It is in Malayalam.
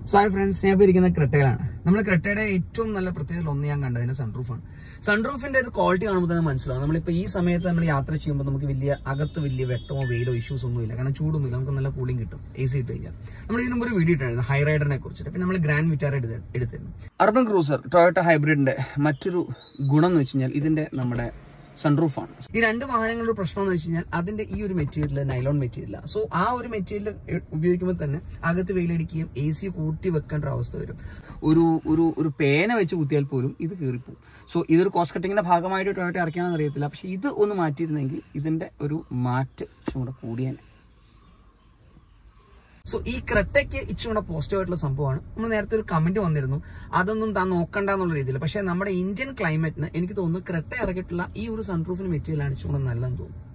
സോ ഹായ് ഫ്രണ്ട്സ് ഞാൻ ഇപ്പോൾ ഇരിക്കുന്ന ക്രെട്ടയിലാണ് നമ്മൾ ക്രെട്ടയുടെ ഏറ്റവും നല്ല പ്രത്യേകത ഒന്ന് ഞാൻ കണ്ടതിന് സൺറൂഫാണ് സൺറൂഫിന്റെ ഒരു ക്വാളിറ്റി കാണുമ്പോൾ തന്നെ മനസ്സിലാവും നമ്മളിപ്പോൾ ഈ സമയത്ത് നമ്മൾ യാത്ര ചെയ്യുമ്പോൾ നമുക്ക് വലിയ അകത്ത് വലിയ വെട്ടമോ വെയിലോ ഇഷ്യൂസ് ഒന്നുമില്ല കാരണം ചൂടൊന്നുമില്ല നമുക്ക് നല്ല കൂളിംഗ് കിട്ടും എ സി ഇട്ട് കഴിഞ്ഞാൽ നമ്മൾ ഇതിനു മുമ്പ് ഒരു വീഡിയോ ഇട്ടായിരുന്നു ഹൈ റൈഡറിനെ കുറിച്ചിട്ട് പിന്നെ നമ്മൾ ഗ്രാൻഡ് വിറ്റാർ എടുത്ത് എടുത്തിരുന്നു അർബൻ ക്രൂസർ ടൊയോട്ട ഹൈബ്രിഡിന്റെ മറ്റൊരു ഗുണം എന്ന് വെച്ച് കഴിഞ്ഞാൽ ഇതിന്റെ നമ്മുടെ സൺറൂഫാണ് ഈ രണ്ട് വാഹനങ്ങളുടെ പ്രശ്നം എന്ന് വെച്ച് കഴിഞ്ഞാൽ അതിന്റെ ഈ ഒരു മെറ്റീരിയൽ നൈലോൺ മെറ്റീരിയൽ സോ ആ ഒരു മെറ്റീരിയൽ ഉപയോഗിക്കുമ്പോൾ തന്നെ അകത്ത് വെയിലടിക്കുകയും എ സി കൂട്ടി വെക്കേണ്ട ഒരു അവസ്ഥ വരും ഒരു ഒരു ഒരു പേന വെച്ച് കുത്തിയാൽ പോലും ഇത് കീറിപ്പോവും സോ ഇതൊരു കോസ്റ്റ് കട്ടിങ്ങിന്റെ ഭാഗമായിട്ട് ടൊയോട്ട ഇറക്കിയാണെന്ന് അറിയത്തില്ല പക്ഷെ ഇത് ഒന്ന് മാറ്റിയിരുന്നെങ്കിൽ ഇതിന്റെ ഒരു മാറ്റ് ചൂടെ കൂടിയേനെ സോ ഈ ക്രെട്ടയ്ക്ക് ഇച്ചിരി പോസിറ്റീവ് ആയിട്ടുള്ള സംഭവമാണ് നമ്മൾ നേരത്തെ ഒരു കമന്റ് വന്നിരുന്നു അതൊന്നും താൻ നോക്കണ്ട എന്നുള്ള രീതിയിൽ പക്ഷേ നമ്മുടെ ഇന്ത്യൻ ക്ലൈമറ്റിന് എനിക്ക് തോന്നുന്നു ക്രെട്ട ഇറക്കിയിട്ടുള്ള ഈ ഒരു സൺപ്രൂഫിന് മെറ്റീരിയലാണ് ഇച്ചിരി നല്ലതെന്ന് തോന്നുന്നു